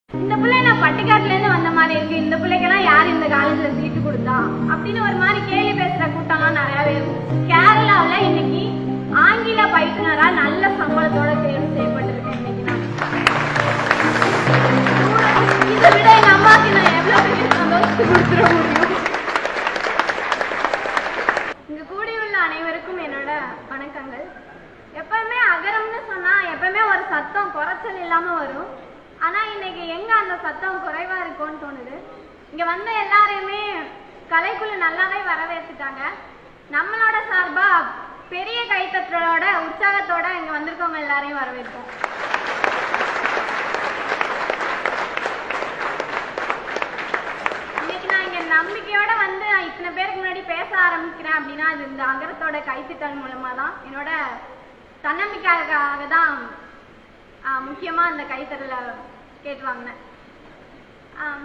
இந்த பிள்ளை நான் பட்டிக்காட்டுல இருந்து வந்த மாதிரி இருக்கு இந்த பிள்ளைக்கெல்லாம் யார் இந்த காலேஜ்ல சீட்டு கொடுத்தா அப்படின்னு ஒரு மாதிரி கேலி பேசுற கூட்டம்லாம் நிறையவே இருக்கு கேரளாவுல இன்னைக்கு ஆங்கில பயிற்றுனரா நல்ல சம்பளத்தோட தேர்வு செய்யப்பட்டிருக்கேன் இன்னைக்கு நான் இதை விட எங்க அம்மாக்கு நான் எவ்வளவு பெரிய சந்தோஷத்தை கொடுத்துட முடியும் இங்க கூடியுள்ள அனைவருக்கும் என்னோட வணக்கங்கள் எப்பவுமே அகரம்னு சொன்னா எப்பவுமே ஒரு சத்தம் குறைச்சல் இல்லாம வரும் ஆனா இன்னைக்கு எங்க அந்த சத்தம் குறைவா இருக்கும்னு தோணுது இங்க வந்த எல்லாரையுமே கலைக்குழு நல்லாவே வரவேற்றுட்டாங்க நம்மளோட சார்பா பெரிய கைத்தட்டலோட உற்சாகத்தோட இங்க வந்திருக்கவங்க எல்லாரையும் வரவேற்போம் இன்னைக்கு நான் இங்க நம்பிக்கையோட வந்து நான் இத்தனை பேருக்கு முன்னாடி பேச ஆரம்பிக்கிறேன் அப்படின்னா அது இந்த அகரத்தோட கைத்திட்டல் மூலமா தான் என்னோட தன்னம்பிக்கைக்காக தான் ஆஹ், முக்கியமா இந்த கைத்தறல கேட்டு வாங்கினேன் ஆம்.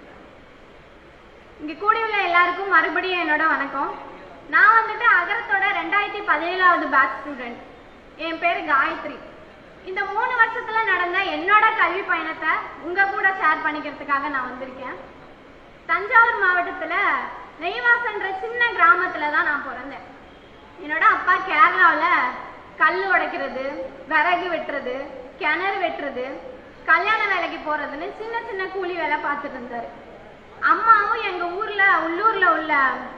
இங்க கூடியுள்ள எல்லாருக்கும் மறுபடியும் என்னோட வணக்கம் நான் வந்துட்டு அகரத்தோட ரெண்டாயிரத்தி பதினேழாவது பேட்ச் ஸ்டூடெண்ட் என் பேரு காயத்ரி இந்த மூணு வருஷத்துல நடந்த என்னோட கல்வி பயணத்தை உங்க கூட ஷேர் பண்ணிக்கிறதுக்காக நான் வந்திருக்கேன் தஞ்சாவூர் மாவட்டத்துல நெய்வாசன்ற சின்ன கிராமத்துல தான் நான் பிறந்தேன் என்னோட அப்பா கேரளாவுல கல் உடைக்கிறது விறகு வெட்டுறது கிணறு வெட்டுறது கல்யாண வேலைக்கு போறதுன்னு சின்ன சின்ன கூலி வேலை பார்த்துட்டு இருந்தாரு அம்மாவும் எங்க ஊர்ல உள்ளூர்ல உள்ள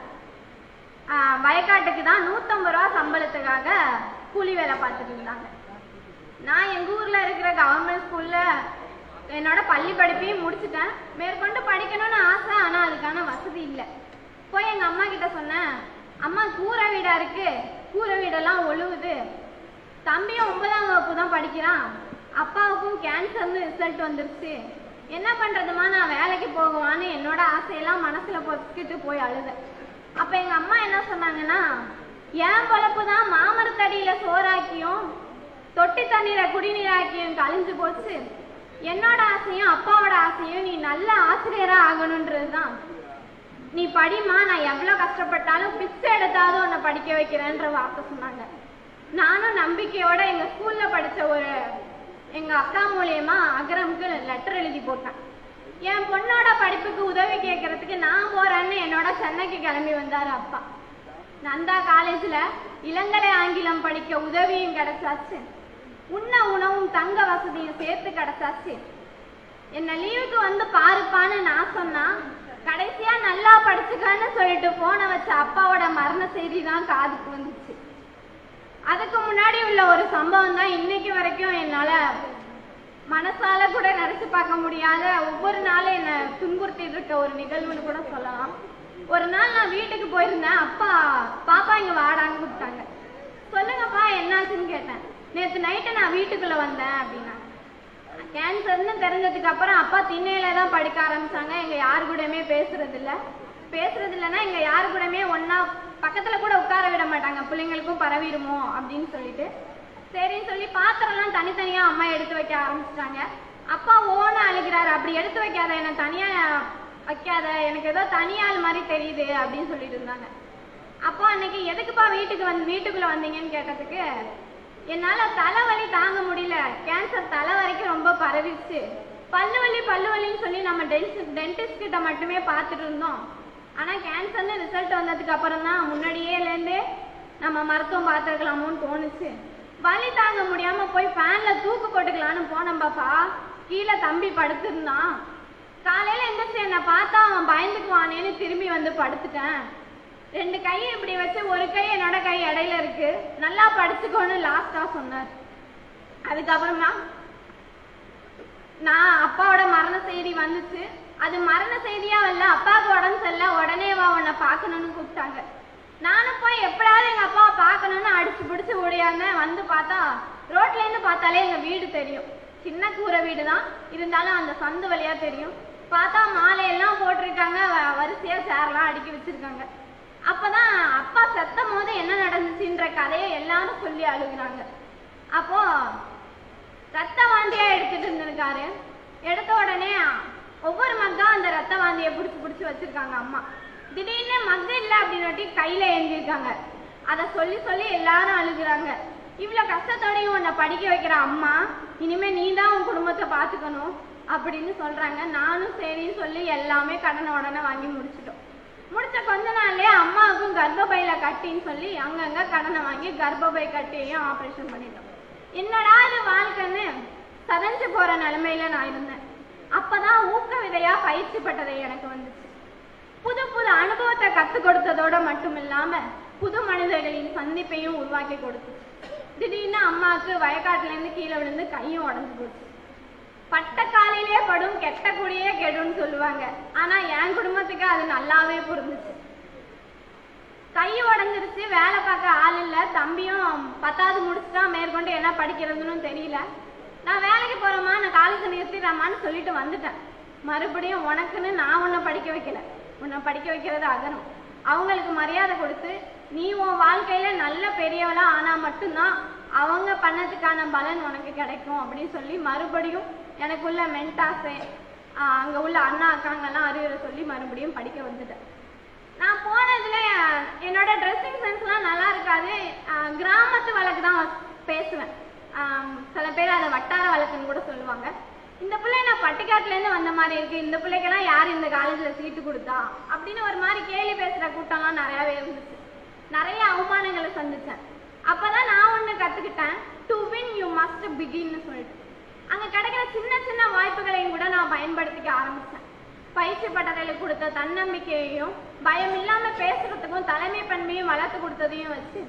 ஆஹ், வயக்காட்டுக்கு தான் நூத்தம்பது ரூபா சம்பளத்துக்காக கூலி வேலை பார்த்துட்டு இருந்தாங்க நான் எங்க ஊர்ல இருக்கிற கவர்மெண்ட் ஸ்கூல்ல என்னோட பள்ளி படிப்பையும் முடிச்சிட்டேன் மேற்கொண்டு படிக்கணும்னு ஆசை ஆனா அதுக்கான வசதி இல்லை போய் எங்க அம்மா கிட்ட சொன்னேன் அம்மா கூரை வீடா இருக்கு கூரை வீடெல்லாம் ஒழுகுது தம்பியும் ஒன்பதாம் வகுப்பு தான் படிக்கிறான் அப்பாவுக்கும் கேன்சர்னு ரிசல்ட் வந்துருச்சு என்ன பண்றதுமா நான் வேலைக்கு போகுவான்னு என்னோட ஆசையெல்லாம் மனசுல பொறுத்துக்கிட்டு போய் அழுதேன் அப்ப எங்க அம்மா என்ன சொன்னாங்கன்னா என் பொழப்பு தான் மாமரத்தடியில சோறாக்கியும் தொட்டி தண்ணீரை குடிநீராக்கியும் கழிஞ்சு போச்சு என்னோட ஆசையும் அப்பாவோட ஆசையும் நீ நல்ல ஆசிரியரா ஆகணுன்றதுதான் நீ படிமா நான் எவ்வளவு கஷ்டப்பட்டாலும் பிச்சை எடுத்தாவது உன்னை படிக்க வைக்கிறேன்ற வார்த்தை சொன்னாங்க நானும் நம்பிக்கையோட எங்க ஸ்கூல்ல படிச்ச ஒரு எங்க அக்கா மூலியமா அகரமுக்கு லெட்டர் எழுதி போட்டேன் என் பொண்ணோட படிப்புக்கு உதவி கேட்கறதுக்கு நான் போறேன்னு என்னோட சென்னைக்கு கிளம்பி வந்தாரு அப்பா நந்தா காலேஜ்ல இளங்கலை ஆங்கிலம் படிக்க உதவியும் கிடைச்சாச்சு உண்ண உணவும் தங்க வசதியும் சேர்த்து கிடைச்சாச்சு என்ன லீவுக்கு வந்து பாருப்பான்னு நான் சொன்னா கடைசியா நல்லா படிச்சுக்கன்னு சொல்லிட்டு போன வச்ச அப்பாவோட மரண செய்தி தான் காதுக்கு வந்துச்சு அதுக்கு முன்னாடி உள்ள ஒரு சம்பவம் தான் இன்னைக்கு வரைக்கும் என்னால மனசால கூட நினைச்சு பார்க்க முடியாத ஒவ்வொரு நாளும் என்ன துன்புறுத்திட்டு இருக்க ஒரு நிகழ்வுன்னு கூட சொல்லலாம் ஒரு நாள் நான் வீட்டுக்கு போயிருந்தேன் அப்பா பாப்பா இங்க வாடான்னு கூப்பிட்டாங்க சொல்லுங்கப்பா என்னாச்சுன்னு கேட்டேன் நேத்து நைட்டு நான் வீட்டுக்குள்ள வந்தேன் அப்படின்னா கேன்சர்னு தெரிஞ்சதுக்கு அப்புறம் அப்பா திண்ணையில தான் படிக்க ஆரம்பிச்சாங்க எங்க யாரு கூடயுமே பேசுறது இல்ல பேசுறது இல்லைன்னா எங்க யாரு கூடயுமே ஒண்ணா பக்கத்துல கூட உட்கார விட மாட்டாங்க பிள்ளைங்களுக்கும் பரவிடுமோ அப்படின்னு சொல்லிட்டு சரின்னு சொல்லி பாத்திரம்லாம் தனித்தனியா அம்மா எடுத்து வைக்க ஆரம்பிச்சிட்டாங்க அப்பா ஓன அழுகிறாரு அப்படி எடுத்து வைக்காத என்ன தனியா வைக்காத எனக்கு ஏதோ தனியாள் மாதிரி தெரியுது அப்படின்னு சொல்லிட்டு இருந்தாங்க அப்போ அன்னைக்கு எதுக்குப்பா வீட்டுக்கு வந்து வீட்டுக்குள்ள வந்தீங்கன்னு கேட்டதுக்கு என்னால தலைவலி தாங்க முடியல கேன்சர் தலை வரைக்கும் ரொம்ப பரவிடுச்சு பல்லு வலி பல்லு வலின்னு சொல்லி நம்ம டென்டிஸ்ட் டென்டிஸ்ட் கிட்ட மட்டுமே பார்த்துட்டு இருந்தோம் ஆனா கேன்சர்னு ரிசல்ட் வந்ததுக்கு அப்புறம் தான் முன்னாடியேல இருந்தே நம்ம மருத்துவம் பார்த்துருக்கலாமோன்னு தோணுச்சு வலி தாங்க முடியாம போய் ஃபேன்ல தூக்கு போட்டுக்கலான்னு போனோம் பாப்பா கீழே தம்பி படுத்திருந்தான் காலையில எந்திரிச்சு என்னை பார்த்தா அவன் பயந்துக்குவானேன்னு திரும்பி வந்து படுத்துட்டேன் ரெண்டு கையை இப்படி வச்சு ஒரு கை என்னோட கை இடையில இருக்கு நல்லா படிச்சுக்கோன்னு லாஸ்டா சொன்னார் அதுக்கப்புறமா நான் அப்பாவோட மரண செய்தி வந்துச்சு அது மரண செய்தியா வரல அப்பாவுக்கு உடம்பு சரியில்ல உடனே வா உன்னை பார்க்கணும்னு கூப்பிட்டாங்க நானும் போய் எப்படியாவது எங்க அப்பாவை பார்க்கணும்னு அடிச்சு பிடிச்சு ஓடியாந்தேன் வந்து பார்த்தா ரோட்ல இருந்து பார்த்தாலே எங்க வீடு தெரியும் சின்ன கூரை வீடு தான் இருந்தாலும் அந்த சந்து வழியா தெரியும் பார்த்தா மாலையெல்லாம் போட்டிருக்காங்க வ- வரிசையா சேர்லாம் அடுக்கி வச்சிருக்காங்க அப்பதான் அப்பா செத்தும் போது என்ன நடந்துச்சுன்ற கதையை எல்லாரும் சொல்லி அழுகுறாங்க அப்போ ரத்த வாந்தியா எடுத்துட்டு இருந்திருக்காரு எடுத்த உடனே ஒவ்வொரு மக்கா அந்த ரத்த வாந்தியை புடிச்சு புடிச்சு வச்சிருக்காங்க அம்மா திடீர்னு மக்கு இல்ல அப்படின்னு கையில ஏந்திருக்காங்க அத சொல்லி சொல்லி எல்லாரும் அழுகுறாங்க இவ்வளவு கஷ்டத்தோடையும் உன்னை படிக்க வைக்கிற அம்மா இனிமே நீ தான் உன் குடும்பத்தை குடும்பத்தை பார்த்துக்கணும் அப்படின்னு சொல்றாங்க நானும் சரின்னு சொல்லி எல்லாமே கடனை உடனே வாங்கி முடிச்சிட்டோம் முடிச்ச கொஞ்ச நாள்லயே அம்மாவுக்கும் கர்ப்பப்பையில கட்டின்னு சொல்லி அங்கங்க கடனை வாங்கி கர்ப்பப்பை கட்டியையும் ஆபரேஷன் பண்ணிட்டோம் என்னடா இது வாழ்க்கைன்னு சதஞ்சு போற நிலைமையில நான் இருந்தேன் அப்பதான் ஊக்க விதையா பயிற்சி பட்டதை எனக்கு வந்துச்சு புது புது அனுபவத்தை கத்து கொடுத்ததோட மட்டும் இல்லாம புது மனிதர்களின் சந்திப்பையும் உருவாக்கி கொடுத்து திடீர்னு அம்மாவுக்கு வயக்காட்டுல இருந்து கீழே விழுந்து கையும் உடஞ்சு போச்சு பட்ட காலையிலே படும் கெட்ட குடியே கெடுன்னு சொல்லுவாங்க ஆனா என் குடும்பத்துக்கு அது நல்லாவே புரிஞ்சுச்சு கை உடஞ்சிருச்சு வேலை பார்க்க ஆள் இல்ல தம்பியும் பத்தாவது முடிச்சுட்டான் மேற்கொண்டு என்ன படிக்கிறதுன்னு தெரியல நான் வேலைக்கு போறேம்மா நான் காலேஜ் நிறுத்திடுறேம்மான்னு சொல்லிட்டு வந்துட்டேன் மறுபடியும் உனக்குன்னு நான் உன்னை படிக்க வைக்கல உன்னை படிக்க வைக்கிறது அகரம் அவங்களுக்கு மரியாதை கொடுத்து நீ உன் வாழ்க்கையில நல்ல பெரியவளா ஆனா மட்டும்தான் அவங்க பண்ணதுக்கான பலன் உனக்கு கிடைக்கும் அப்படின்னு சொல்லி மறுபடியும் எனக்குள்ள மென்டாஸு அங்க உள்ள அண்ணா அக்காங்கெல்லாம் அறிவுரை சொல்லி மறுபடியும் படிக்க வந்துட்டேன் நான் போனதுல என்னோட ட்ரெஸ்ஸிங் சென்ஸ்லாம் நல்லா இருக்காது ஆஹ் கிராமத்து வழக்கு தான் பேசுவேன் ஆஹ் சில பேர் அதை வட்டார வழக்குன்னு கூட சொல்லுவாங்க இந்த பிள்ளை நான் பட்டிக்காட்டுல இருந்து வந்த மாதிரி இருக்கு இந்த பிள்ளைக்கெல்லாம் யார் இந்த காலேஜ்ல சீட்டு கொடுத்தா அப்படின்னு ஒரு மாதிரி கேலி பேசுற கூட்டம்லாம் நிறையவே இருந்துச்சு நிறைய அவமானங்களை சந்திச்சேன் அப்பதான் நான் ஒண்ணு கத்துக்கிட்டேன் டு வின் யூ மஸ்ட் பிகின்னு சொல்லிட்டு அங்க கிடைக்கிற சின்ன சின்ன வாய்ப்புகளையும் கூட நான் பயன்படுத்திக்க ஆரம்பிச்சேன் பயிற்சி பட்டறையில் கொடுத்த தன்னம்பிக்கையையும் பயம் இல்லாம பேசுறதுக்கும் தலைமை பண்பையும் வளர்த்து கொடுத்ததையும் வச்சு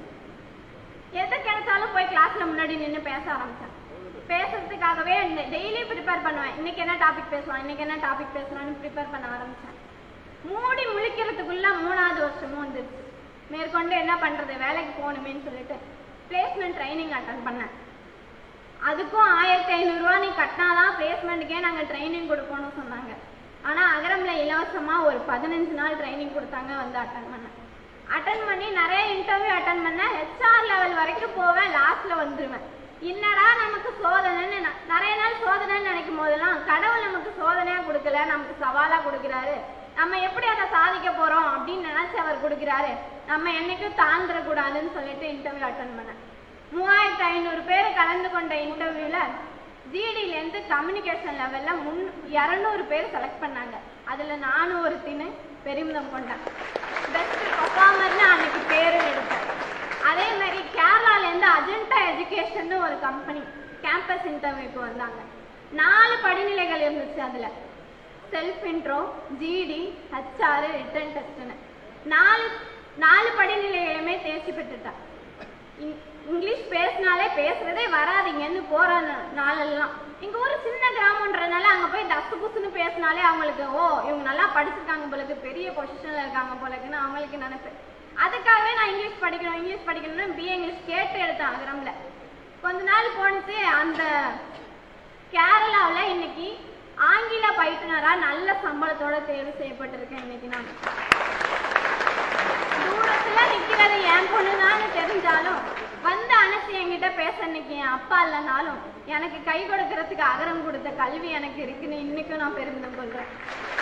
எது கிடைச்சாலும் போய் கிளாஸ்ல முன்னாடி நின்று பேச ஆரம்பிச்சேன் பேசுறதுக்காகவே டெய்லி ப்ரிப்பேர் பண்ணுவேன் இன்னைக்கு என்ன டாபிக் பேசலாம் இன்னைக்கு என்ன டாபிக் பேசலாம்னு ப்ரிப்பேர் பண்ண ஆரம்பிச்சேன் மூடி முழிக்கிறதுக்குள்ள மூணாவது வருஷமும் வந்துருச்சு மேற்கொண்டு என்ன பண்றது வேலைக்கு போகணுமேன்னு சொல்லிட்டு பிளேஸ்மெண்ட் ட்ரைனிங் அட்டன் பண்ணேன் அதுக்கும் ஆயிரத்தி ஐநூறுரூவா நீ கட்டினாதான் பிளேஸ்மெண்ட்டுக்கே நாங்கள் ட்ரைனிங் கொடுப்போம்னு சொன்னாங்க ஆனால் அகரம்ல இலவசமாக ஒரு பதினஞ்சு நாள் ட்ரைனிங் கொடுத்தாங்க வந்து அட்டன் பண்ணேன் அட்டன் பண்ணி நிறைய இன்டர்வியூ அட்டன் பண்ணேன் ஹெச்ஆர் லெவல் வரைக்கும் போவேன் லாஸ்ட்ல வந்துருவேன் என்னடா நமக்கு சோதனைன்னு ந- நிறைய நாள் சோதனைன்னு நினைக்கும் போதெல்லாம் கடவுள் நமக்கு சோதனையா கொடுக்கல நமக்கு சவாலா கொடுக்குறாரு நம்ம எப்படி அதை சாதிக்க போறோம் அப்படின்னு நினைச்சு அவர் கொடுக்குறாரு நம்ம என்னைக்கும் தாழ்ந்துட கூடாதுன்னு சொல்லிட்டு இன்டர்வியூ அட்டன் பண்ணேன் மூவாயிரத்தி ஐநூறு பேர் கலந்து கொண்ட இன்டர்வியூல ஜிடில இருந்து கம்யூனிகேஷன் லெவல்ல முன் இரநூறு பேர் செலக்ட் பண்ணாங்க அதுல நானும் ஒரு தின்னு பெருமிதம் கொண்டேன் பெஸ்ட் பர்ஃபார்மர்னு அன்னைக்கு பேரு எடுத்தேன் அதே மாதிரி கேரளால இருந்து அஜெண்டா எஜுகேஷன் ஒரு கம்பெனி கேம்பஸ் இன்டர்வியூக்கு வந்தாங்க நாலு படிநிலைகள் இருந்துச்சு அதுல self intro GD HR written டெஸ்ட்னு நாலு நாலு படிநிலைகளுமே தேர்ச்சி பெற்றுட்டேன் இங்- இங்கிலீஷ் பேசினாலே பேசுறதே வராதீங்கன்னு போற நா- நாளெல்லாம் எங்க ஊர் சின்ன கிராமன்றதுனால அங்க போய் தப்பு புசுன்னு பேசினாலே அவங்களுக்கு ஓ இவங்க நல்லா படிச்சிருக்காங்க போலக்கு பெரிய பொசிஷன்ல இருக்காங்க போலக்குன்னு அவங்களுக்கு நினைப்பு அதுக்காகவே நான் இங்கிலீஷ் படிக்கணும் இங்கிலீஷ் படிக்கணும்னு பிஏ இங்கிலீஷ் கேட்டு எடுத்தேன் அகரம்ல கொஞ்ச நாள் போணுச்சு அந்த கேரளாவுல இன்னைக்கு ஆங்கில பயிற்றுனரா நல்ல சம்பளத்தோட தேர்வு செய்யப்பட்டிருக்கேன் இன்னைக்கு நான் தூரத்துல நிக்கிறது என் பொண்ணுதான்னு தெரிஞ்சாலும் வந்து அணைச்சு என்கிட்ட பேச இன்னைக்கு என் அப்பா இல்லைனாலும் எனக்கு கை கொடுக்கறதுக்கு அகரம் கொடுத்த கல்வி எனக்கு இருக்குன்னு இன்னைக்கும் நான் பெருமிதம் கொள்றேன்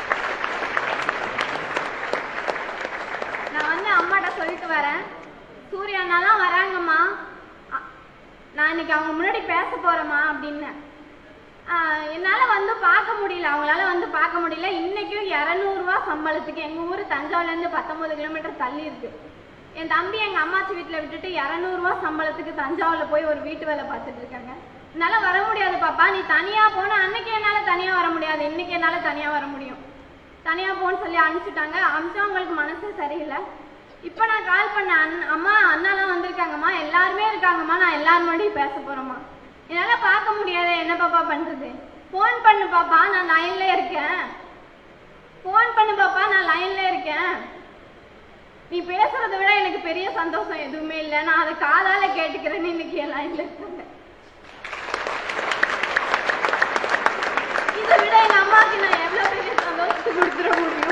நான் வந்து அம்மாட்ட சொல்லிட்டு வரேன் சூர்யா அண்ணாலாம் வராங்கம்மா அ- நான் இன்னைக்கு அவங்க முன்னாடி பேச போறேம்மா அப்படின்னு ஆஹ் என்னால வந்து பார்க்க முடியல அவங்களால வந்து பார்க்க முடியல இன்னைக்கும் இரநூறுவா சம்பளத்துக்கு எங்க ஊரு தஞ்சாவூர்ல இருந்து பத்தொன்பது கிலோமீட்டர் தள்ளி இருக்கு என் தம்பி எங்க அம்மாச்சி வீட்டுல விட்டுட்டு இரநூறுவா சம்பளத்துக்கு தஞ்சாவூர்ல போய் ஒரு வீட்டு வேலை பார்த்துட்டு இருக்காங்க என்னால வர முடியாது பாப்பா நீ தனியா போன அன்னைக்கு என்னால தனியா வர முடியாது இன்னைக்கு என்னால தனியா வர முடியும் தனியா போன்னு சொல்லி அனுப்பிச்சுட்டாங்க அனுப்பிச்சவங்களுக்கு மனசு சரியில்லை இப்போ நான் கால் பண்ண அண் அம்மா அண்ணாலாம் வந்திருக்காங்கம்மா எல்லாருமே இருக்காங்கம்மா நான் எல்லாரும் முன்னாடியும் பேச போறேம்மா என்னால பார்க்க முடியாது என்ன பாப்பா பண்றது ஃபோன் பண்ணு பாப்பா நான் லைன்ல இருக்கேன் ஃபோன் பண்ணு பாப்பா நான் லைன்ல இருக்கேன் நீ பேசுறதை விட எனக்கு பெரிய சந்தோஷம் எதுவுமே இல்லை நான் அதை காதால கேட்டுக்கிறேன்னு இன்னைக்கு என் லைன்ல இருக்காங்க இதை விட எங்க அம்மாவுக்கு நான் எவ்வளவு பெரிய சந்தோஷத்தை கொடுத்துட முடியும்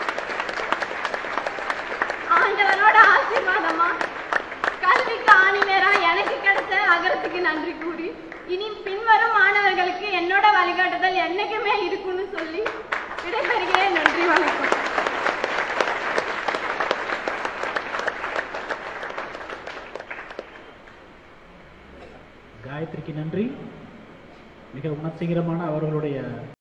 ஆண்டவனோட ஆசீர்வாதமா கல்விக்கு ஆணிவேரா எனக்கு கிடைச்ச அகரத்துக்கு நன்றி கூறி இனி பின்வரும் மாணவர்களுக்கு என்னோட வழிகாட்டுதல் என்னைக்குமே இருக்கும்னு சொல்லி விடைபெறுகிறேன் நன்றி வணக்கம் காயத்ரிக்கு நன்றி மிக உணர்ச்சிகரமான அவர்களுடைய